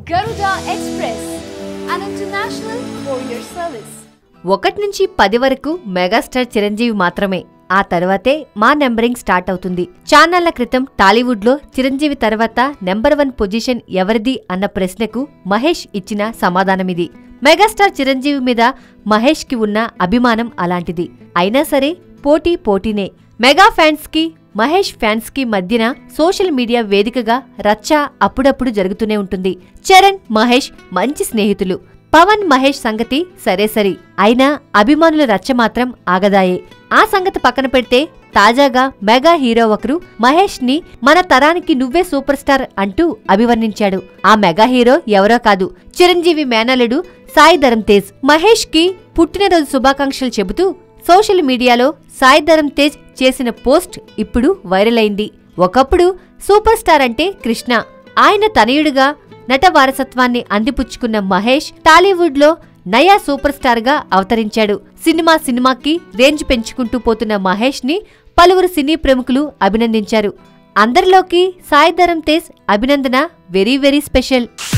Garuda Express, an international courier service. ఒకటి నుంచి పది వరకు మెగాస్టార్ చిరంజీవి మాత్రమే ఆ తర్వాతే మా నెంబరింగ్ స్టార్ట్ అవుతుంది చాన్నాళ్ల క్రితం టాలీవుడ్ లో చిరంజీవి తర్వాత నెంబర్ వన్ పొజిషన్ ఎవరిది అన్న ప్రశ్నకు మహేష్ ఇచ్చిన సమాధానమిది మెగాస్టార్ చిరంజీవి మీద మహేష్ కి ఉన్న అభిమానం అలాంటిది అయినా సరే పోటీ పోటీనే మెగా ఫ్యాన్స్ కి మహేష్ ఫ్యాన్స్ కి మధ్యన సోషల్ మీడియా వేదికగా రచ్చ అప్పుడప్పుడు జరుగుతూనే ఉంటుంది చరణ్ మహేష్ మంచి స్నేహితులు పవన్ మహేష్ సంగతి సరే సరి అయినా అభిమానుల రచ్చ మాత్రం ఆగదాయే ఆ సంగతి పక్కన పెడితే తాజాగా మెగా హీరో ఒకరు మహేష్ ని మన తరానికి నువ్వే సూపర్ స్టార్ అంటూ అభివర్ణించాడు ఆ మెగా హీరో ఎవరో కాదు చిరంజీవి మేనలుడు సాయి ధరమ్ తేజ్ మహేష్ కి పుట్టినరోజు శుభాకాంక్షలు చెబుతూ సోషల్ మీడియాలో సాయి ధరమ్ తేజ్ చేసిన పోస్ట్ ఇప్పుడు వైరల్ అయింది ఒకప్పుడు సూపర్ స్టార్ అంటే కృష్ణ ఆయన తనయుడిగా నట వారసత్వాన్ని అందిపుచ్చుకున్న మహేష్ టాలీవుడ్ లో నయా సూపర్ స్టార్ గా అవతరించాడు సినిమా సినిమాకి రేంజ్ పెంచుకుంటూ పోతున్న మహేష్ ని పలువురు సినీ ప్రముఖులు అభినందించారు అందరిలోకి సాయి ధరమ్ తేజ్ అభినందన వెరీ వెరీ స్పెషల్